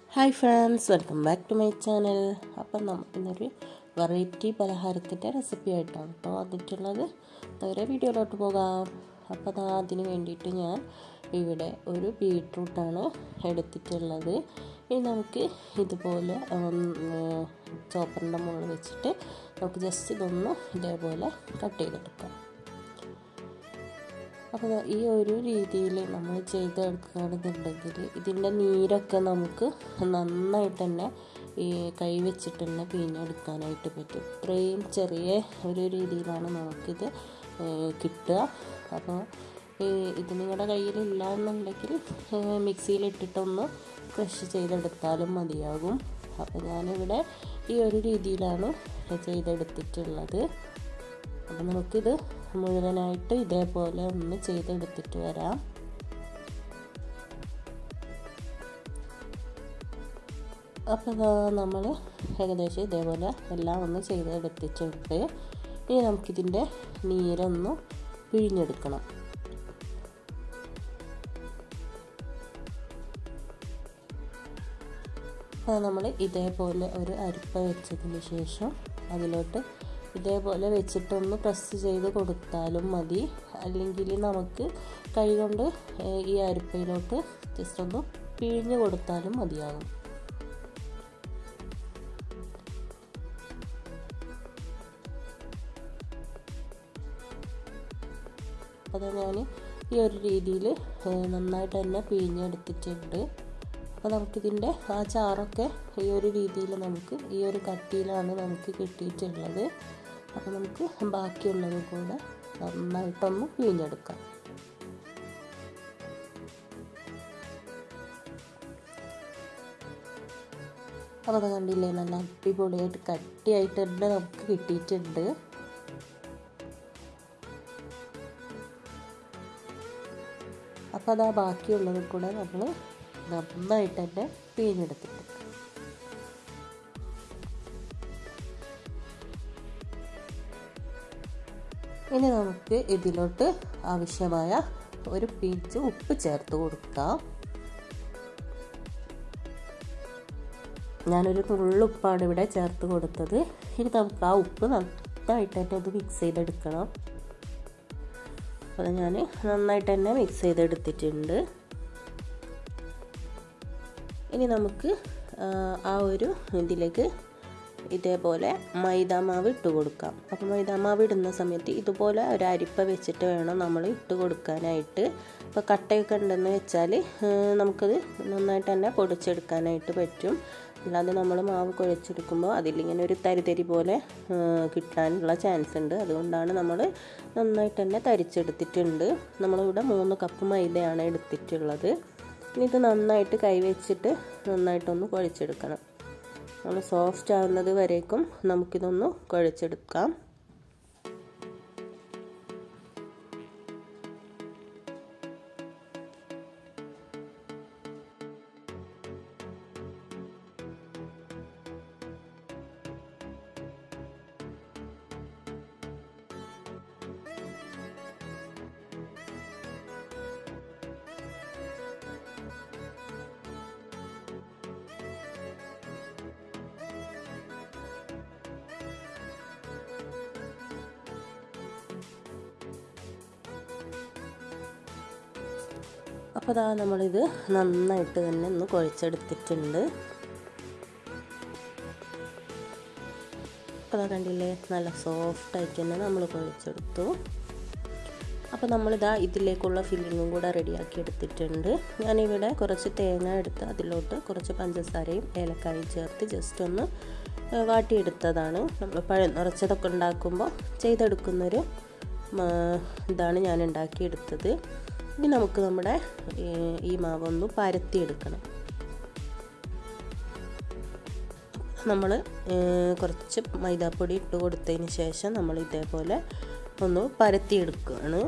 hi friends welcome back to my channel അപ്പം നമുക്ക് ഇന്നൊരു വെറൈറ്റി പലഹാരത്തിൻ്റെ റെസിപ്പി ആയിട്ടാണ് അപ്പോൾ വന്നിട്ടുള്ളത് നേരെ വീഡിയോയിലോട്ട് പോകാം അപ്പോൾ അതാ അതിന് വേണ്ടിയിട്ട് ഞാൻ ഇവിടെ ഒരു ബീട്രൂട്ടാണ് എടുത്തിട്ടുള്ളത് ഇനി നമുക്ക് ഇതുപോലെ ചോപ്പറിൻ്റെ മുകളിൽ വെച്ചിട്ട് നമുക്ക് ജസ്റ്റ് ഇതൊന്ന് ഇതേപോലെ കട്ട് ചെയ്തെടുക്കാം അപ്പോൾ ഈ ഒരു രീതിയിൽ നമ്മൾ ചെയ്തെടുക്കുകയാണെന്നുണ്ടെങ്കിൽ ഇതിൻ്റെ നീരൊക്കെ നമുക്ക് നന്നായിട്ട് തന്നെ ഈ കൈ വെച്ചിട്ട് തന്നെ പിഴിഞ്ഞെടുക്കാനായിട്ട് പറ്റും ഇത്രയും ചെറിയ ഒരു രീതിയിലാണ് നമുക്കിത് കിട്ടുക അപ്പോൾ ഇത് നിങ്ങളുടെ കയ്യിലില്ല എന്നുണ്ടെങ്കിൽ മിക്സിയിലിട്ടിട്ടൊന്ന് ക്രഷ് ചെയ്തെടുത്താലും മതിയാകും അപ്പോൾ ഞാനിവിടെ ഈ ഒരു രീതിയിലാണ് ചെയ്തെടുത്തിട്ടുള്ളത് അപ്പോൾ നമുക്കിത് മുഴുവനായിട്ട് ഇതേപോലെ ഒന്ന് ചെയ്തെടുത്തിട്ട് വരാം അപ്പോൾ നമ്മൾ ഏകദേശം ഇതേപോലെ എല്ലാം ഒന്ന് ചെയ്തെടുത്തിട്ടുണ്ട് ഇനി നമുക്കിതിൻ്റെ നീരൊന്ന് പിഴിഞ്ഞെടുക്കണം അപ്പോൾ നമ്മൾ ഇതേപോലെ ഒരു അരിപ്പ വെച്ചതിന് ശേഷം അതിലോട്ട് ഇതേപോലെ വെച്ചിട്ടൊന്ന് പ്രസ് ചെയ്ത് കൊടുത്താലും മതി അല്ലെങ്കിൽ നമുക്ക് കൈ കൊണ്ട് ഈ അരിപ്പയിലോട്ട് ജസ്റ്റ് ഒന്ന് പിഴിഞ്ഞ് കൊടുത്താലും മതിയാകും അപ്പോൾ ഞാൻ ഈ ഒരു രീതിയിൽ നന്നായിട്ട് തന്നെ പിഴിഞ്ഞെടുത്തിട്ടുണ്ട് അപ്പോൾ നമുക്കിതിൻ്റെ ആ ചാറൊക്കെ ഈ ഒരു രീതിയിൽ നമുക്ക് ഈ ഒരു കട്ടിയിലാണ് നമുക്ക് കിട്ടിയിട്ടുള്ളത് അപ്പോൾ നമുക്ക് ബാക്കിയുള്ളത് കൂടെ നന്നായിട്ടൊന്ന് പിഴിഞ്ഞെടുക്കാം അപ്പോൾ അത് കണ്ടില്ലേ നല്ല അടിപൊളിയായിട്ട് കട്ടിയായിട്ട് തന്നെ നമുക്ക് കിട്ടിയിട്ടുണ്ട് അപ്പോൾ അതാ ബാക്കിയുള്ളത് കൂടെ നമ്മൾ നന്നായിട്ട് തന്നെ പിഴിഞ്ഞെടുത്തിട്ടുണ്ട് ഇനി നമുക്ക് ഇതിലോട്ട് ആവശ്യമായ ഒരു പിഞ്ച് ഉപ്പ് ചേർത്ത് കൊടുക്കാം ഞാനൊരു നുള്ളുപ്പാണ് ഇവിടെ ചേർത്ത് കൊടുത്തത് ഇനി നമുക്ക് ആ ഉപ്പ് നന്നായിട്ട് തന്നെ ഒന്ന് മിക്സ് ചെയ്തെടുക്കണം അത് ഞാൻ നന്നായിട്ട് തന്നെ മിക്സ് ചെയ്തെടുത്തിട്ടുണ്ട് ഇനി നമുക്ക് ആ ഒരു ഇതിലേക്ക് ഇതേപോലെ മൈദാമാവ് ഇട്ട് കൊടുക്കാം അപ്പോൾ മൈദാമാവ് ഇടുന്ന സമയത്ത് ഇതുപോലെ ഒരു അരിപ്പ വെച്ചിട്ട് വേണം നമ്മൾ ഇട്ട് കൊടുക്കാനായിട്ട് അപ്പോൾ കട്ടയൊക്കെ ഉണ്ടെന്ന് വെച്ചാൽ നമുക്കത് നന്നായിട്ട് തന്നെ പൊടിച്ചെടുക്കാനായിട്ട് പറ്റും അല്ലാതെ നമ്മൾ മാവ് കുഴച്ചെടുക്കുമ്പോൾ അതിലിങ്ങനെ ഒരു തരിതരി പോലെ കിട്ടാനുള്ള ചാൻസ് ഉണ്ട് അതുകൊണ്ടാണ് നമ്മൾ നന്നായിട്ട് തന്നെ തരിച്ചെടുത്തിട്ടുണ്ട് നമ്മളിവിടെ മൂന്ന് കപ്പ് മൈദയാണ് എടുത്തിട്ടുള്ളത് ഇനി ഇത് നന്നായിട്ട് കൈവച്ചിട്ട് നന്നായിട്ടൊന്ന് കുഴച്ചെടുക്കണം നമ്മൾ സോഫ്റ്റ് ആവുന്നത് വരേക്കും നമുക്കിതൊന്ന് കുഴച്ചെടുക്കാം അപ്പോൾ അതാ നമ്മളിത് നന്നായിട്ട് തന്നെ ഒന്ന് കുഴച്ചെടുത്തിട്ടുണ്ട് അപ്പോൾ അതാ കണ്ടില്ലേ നല്ല സോഫ്റ്റായിട്ട് തന്നെ നമ്മൾ കുഴച്ചെടുത്തു അപ്പോൾ നമ്മളിതാ ഇതിലേക്കുള്ള ഫില്ലിങ്ങും കൂടെ റെഡിയാക്കി എടുത്തിട്ടുണ്ട് ഞാനിവിടെ കുറച്ച് തേങ്ങ എടുത്ത് അതിലോട്ട് കുറച്ച് പഞ്ചസാരയും ഏലക്കായും ചേർത്ത് ജസ്റ്റ് ഒന്ന് വാട്ടിയെടുത്തതാണ് നമ്മൾ പഴം നിറച്ചതൊക്കെ ഉണ്ടാക്കുമ്പോൾ ചെയ്തെടുക്കുന്നൊരു ഇതാണ് ഞാൻ ഉണ്ടാക്കിയെടുത്തത് ഇനി നമുക്ക് നമ്മുടെ ഈ മാവൊന്ന് പരത്തിയെടുക്കണം നമ്മൾ കുറച്ച് മൈദാപ്പൊടി ഇട്ട് കൊടുത്തതിന് ശേഷം നമ്മൾ ഇതേപോലെ ഒന്ന് പരത്തിയെടുക്കുകയാണ്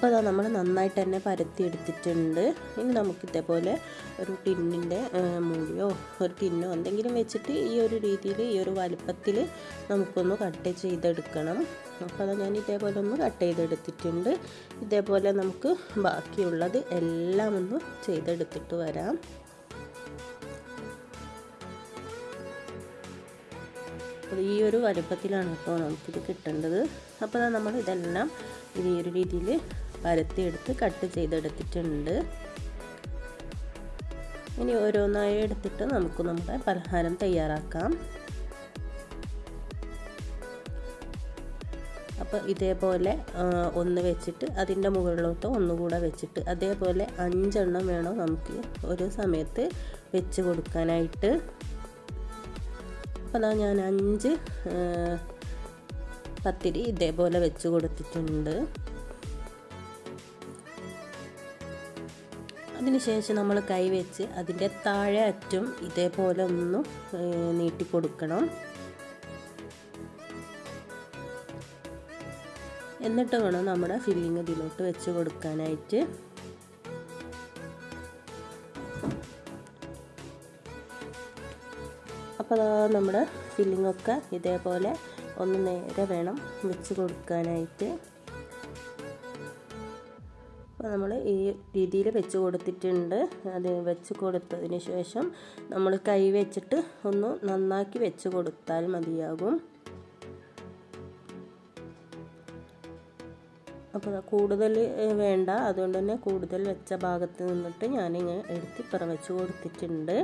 അപ്പോൾ അതാ നമ്മൾ നന്നായിട്ട് തന്നെ പരത്തി എടുത്തിട്ടുണ്ട് ഇനി നമുക്ക് ഇതേപോലെ ഒരു ടിന്നിൻ്റെ മൂടിയോ ഒരു ടിന്നോ എന്തെങ്കിലും വെച്ചിട്ട് ഈ ഒരു രീതിയിൽ ഈ ഒരു വലുപ്പത്തിൽ നമുക്കൊന്ന് കട്ട് ചെയ്തെടുക്കണം അപ്പോൾ അത് ഞാൻ ഇതേപോലെ ഒന്ന് കട്ട് ചെയ്തെടുത്തിട്ടുണ്ട് ഇതേപോലെ നമുക്ക് ബാക്കിയുള്ളത് എല്ലാം ഒന്ന് ചെയ്തെടുത്തിട്ട് വരാം അപ്പോൾ ഈ ഒരു വലുപ്പത്തിലാണ് ഇപ്പോൾ നമുക്കിത് കിട്ടേണ്ടത് അപ്പോൾ നമ്മൾ ഇതെല്ലാം ഇത് ഈ ഒരു രീതിയിൽ പരത്തിയെടുത്ത് കട്ട് ചെയ്തെടുത്തിട്ടുണ്ട് ഇനി ഓരോന്നായി എടുത്തിട്ട് നമുക്ക് നമ്മുടെ പലഹാരം തയ്യാറാക്കാം അപ്പോൾ ഇതേപോലെ ഒന്ന് വെച്ചിട്ട് അതിൻ്റെ മുകളിലോട്ട് ഒന്നുകൂടെ വെച്ചിട്ട് അതേപോലെ അഞ്ചെണ്ണം വേണം നമുക്ക് ഒരു സമയത്ത് വെച്ച് കൊടുക്കാനായിട്ട് അപ്പോൾ അതാ ഞാൻ അഞ്ച് പത്തിരി ഇതേപോലെ വെച്ച് കൊടുത്തിട്ടുണ്ട് അതിനുശേഷം നമ്മൾ കൈ വെച്ച് അതിൻ്റെ താഴെ അറ്റം ഇതേപോലെ ഒന്ന് നീട്ടി കൊടുക്കണം എന്നിട്ട് വേണം നമ്മുടെ ഫില്ലിങ് ഇതിലോട്ട് വെച്ച് കൊടുക്കാനായിട്ട് അപ്പോൾ നമ്മുടെ ഫില്ലിംഗ് ഒക്കെ ഇതേപോലെ ഒന്ന് നേരെ വേണം വെച്ച് കൊടുക്കാനായിട്ട് അപ്പോൾ നമ്മൾ ഈ രീതിയിൽ വെച്ച് കൊടുത്തിട്ടുണ്ട് അത് വെച്ച് കൊടുത്തതിന് ശേഷം നമ്മൾ കൈ വെച്ചിട്ട് ഒന്ന് നന്നാക്കി വെച്ച് കൊടുത്താൽ മതിയാകും അപ്പോൾ കൂടുതൽ വേണ്ട അതുകൊണ്ട് തന്നെ കൂടുതൽ വെച്ച ഭാഗത്ത് നിന്നിട്ട് ഞാനിങ്ങനെ എടുത്ത് ഇപ്പുറം വെച്ച് കൊടുത്തിട്ടുണ്ട്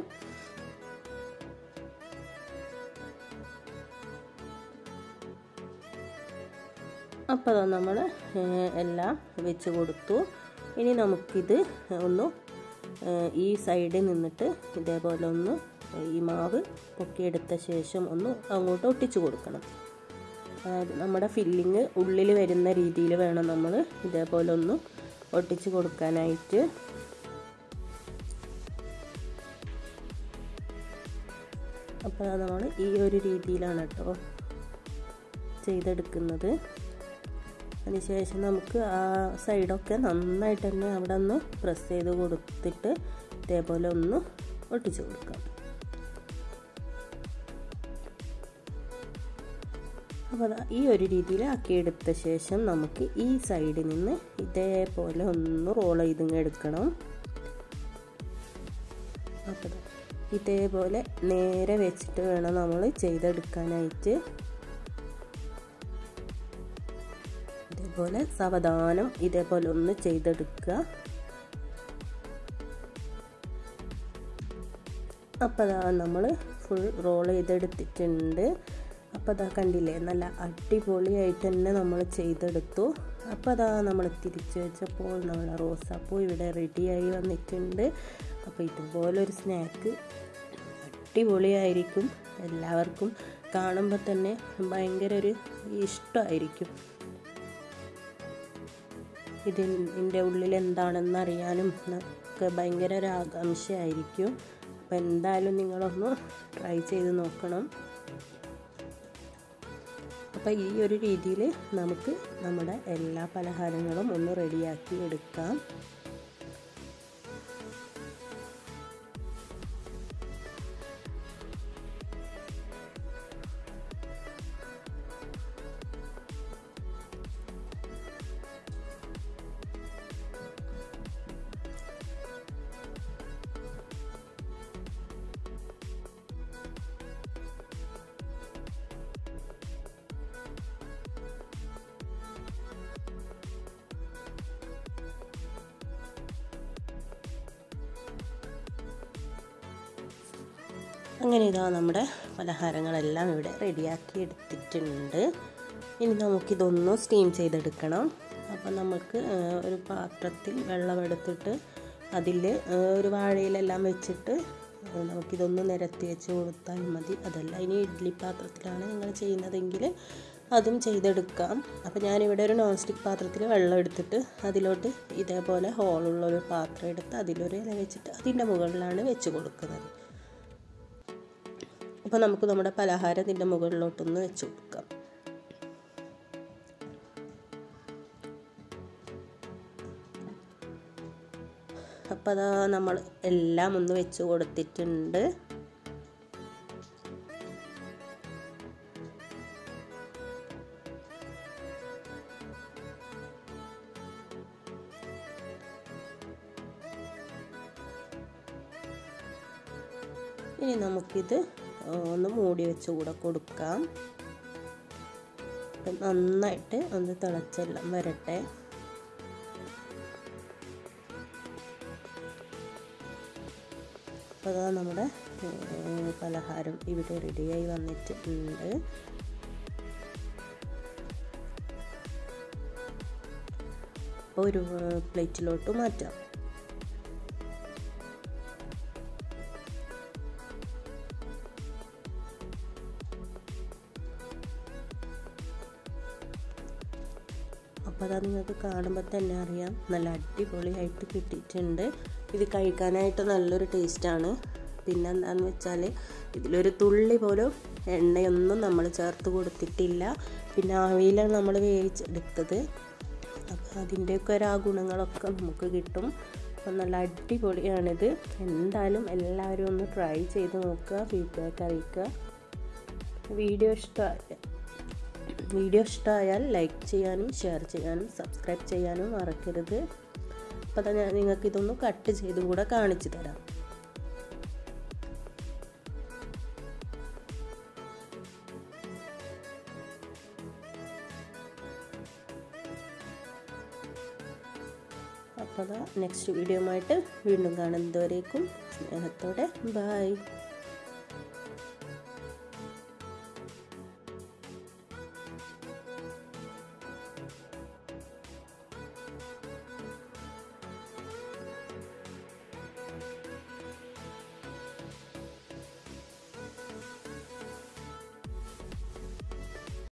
അപ്പോൾ നമ്മൾ എല്ലാം വെച്ച് കൊടുത്തു ഇനി നമുക്കിത് ഒന്ന് ഈ സൈഡിൽ നിന്നിട്ട് ഇതേപോലെ ഒന്ന് ഈ മാവ് പൊക്കിയെടുത്ത ശേഷം ഒന്ന് അങ്ങോട്ട് ഒട്ടിച്ചു കൊടുക്കണം അതായത് നമ്മുടെ ഫില്ലിങ് ഉള്ളിൽ വരുന്ന രീതിയിൽ വേണം നമ്മൾ ഇതേപോലെ ഒന്ന് ഒട്ടിച്ച് കൊടുക്കാനായിട്ട് അപ്പോൾ നമ്മൾ ഈ ഒരു രീതിയിലാണ് കേട്ടോ ചെയ്തെടുക്കുന്നത് അതിനുശേഷം നമുക്ക് ആ സൈഡൊക്കെ നന്നായിട്ട് തന്നെ അവിടെ ഒന്ന് പ്രസ് ചെയ്ത് കൊടുത്തിട്ട് ഇതേപോലെ ഒന്ന് ഒട്ടിച്ച് കൊടുക്കാം അപ്പോൾ ഈ ഒരു രീതിയിൽ ആക്കിയെടുത്ത ശേഷം നമുക്ക് ഈ സൈഡിൽ നിന്ന് ഇതേപോലെ ഒന്ന് റോൾ ചെയ്തിങ്ങ് എടുക്കണം അപ്പോൾ ഇതേപോലെ നേരെ വെച്ചിട്ട് വേണം നമ്മൾ ചെയ്തെടുക്കാനായിട്ട് ഇതേപോലെ സാവധാനം ഇതേപോലെ ഒന്ന് ചെയ്തെടുക്കുക അപ്പോൾ അതാ നമ്മൾ ഫുൾ റോൾ ചെയ്തെടുത്തിട്ടുണ്ട് അപ്പോൾ അതാ കണ്ടില്ലേ നല്ല അടിപൊളിയായിട്ട് തന്നെ നമ്മൾ ചെയ്തെടുത്തു അപ്പോൾ അതാ നമ്മൾ തിരിച്ചു വെച്ചപ്പോൾ നമ്മളെ റോസാപ്പൂ ഇവിടെ റെഡിയായി വന്നിട്ടുണ്ട് അപ്പോൾ ഇതുപോലൊരു സ്നാക്ക് അടിപൊളിയായിരിക്കും എല്ലാവർക്കും കാണുമ്പോൾ തന്നെ ഭയങ്കര ഒരു ഇഷ്ടമായിരിക്കും ഇതിൻ്റെ ഉള്ളിൽ എന്താണെന്ന് അറിയാനും ഒക്കെ ഭയങ്കര ഒരു ആകാംക്ഷയായിരിക്കും അപ്പോൾ എന്തായാലും നിങ്ങളൊന്ന് ട്രൈ ചെയ്ത് നോക്കണം അപ്പോൾ ഈ ഒരു രീതിയിൽ നമുക്ക് നമ്മുടെ എല്ലാ പലഹാരങ്ങളും ഒന്ന് റെഡിയാക്കി എടുക്കാം അങ്ങനെ ഇതാ നമ്മുടെ പലഹാരങ്ങളെല്ലാം ഇവിടെ റെഡിയാക്കി എടുത്തിട്ടുണ്ട് ഇനി നമുക്കിതൊന്ന് സ്റ്റീം ചെയ്തെടുക്കണം അപ്പോൾ നമുക്ക് ഒരു പാത്രത്തിൽ വെള്ളമെടുത്തിട്ട് അതിൽ ഒരു വാഴയിലെല്ലാം വെച്ചിട്ട് നമുക്കിതൊന്ന് നിരത്തി വെച്ച് കൊടുത്താൽ മതി അതല്ല ഇനി ഇഡ്ഡലി പാത്രത്തിലാണ് നിങ്ങൾ ചെയ്യുന്നതെങ്കിൽ അതും ചെയ്തെടുക്കാം അപ്പോൾ ഞാനിവിടെ ഒരു നോൺ സ്റ്റിക്ക് പാത്രത്തിൽ വെള്ളം എടുത്തിട്ട് അതിലോട്ട് ഇതേപോലെ ഹോളുള്ള ഒരു പാത്രം എടുത്ത് അതിലൊരു ഇല വെച്ചിട്ട് അതിൻ്റെ മുകളിലാണ് വെച്ച് കൊടുക്കുന്നത് അപ്പോൾ നമുക്ക് നമ്മുടെ പലഹാരം ഇതിൻ്റെ മുകളിലോട്ടൊന്ന് വെച്ച് കൊടുക്കാം അപ്പോൾ അതാ നമ്മൾ എല്ലാം ഒന്ന് വെച്ച് കൊടുത്തിട്ടുണ്ട് ഇനി നമുക്കിത് ഒന്ന് മൂടി വെച്ച് കൂടെ കൊടുക്കാം നന്നായിട്ട് ഒന്ന് തിളച്ചെല്ലാം വരട്ടെ അപ്പോൾ അതാ നമ്മുടെ പലഹാരം ഇവിടെ റെഡിയായി വന്നിട്ടുണ്ട് അപ്പോൾ ഒരു പ്ലേറ്റിലോട്ട് മാറ്റാം അപ്പോൾ അതാ നിങ്ങൾക്ക് കാണുമ്പോൾ തന്നെ അറിയാം നല്ല അടിപൊളിയായിട്ട് കിട്ടിയിട്ടുണ്ട് ഇത് കഴിക്കാനായിട്ട് നല്ലൊരു ടേസ്റ്റാണ് പിന്നെ എന്താണെന്ന് വെച്ചാൽ ഇതിലൊരു തുള്ളി പോലും എണ്ണയൊന്നും നമ്മൾ ചേർത്ത് കൊടുത്തിട്ടില്ല പിന്നെ ആവിയിലാണ് നമ്മൾ വേവിച്ചെടുത്തത് അപ്പോൾ അതിൻ്റെയൊക്കെ ഒരു ആ ഗുണങ്ങളൊക്കെ നമുക്ക് കിട്ടും അപ്പോൾ നല്ല അടിപൊളിയാണിത് എന്തായാലും എല്ലാവരും ഒന്ന് ട്രൈ ചെയ്ത് നോക്കുക ഫീഡ്ബാക്ക് അറിയിക്കുക വീഡിയോ ഇഷ്ടമായ വീഡിയോ ഇഷ്ടമായാൽ ലൈക്ക് ചെയ്യാനും ഷെയർ ചെയ്യാനും സബ്സ്ക്രൈബ് ചെയ്യാനും മറക്കരുത് അപ്പോൾ ഞാൻ നിങ്ങൾക്ക് ഇതൊന്ന് കട്ട് ചെയ്തും കൂടെ കാണിച്ചു തരാം അപ്പോൾ നെക്സ്റ്റ് വീഡിയോ ആയിട്ട് വീണ്ടും കാണുന്നതുവരേക്കും സ്നേഹത്തോടെ ബായ്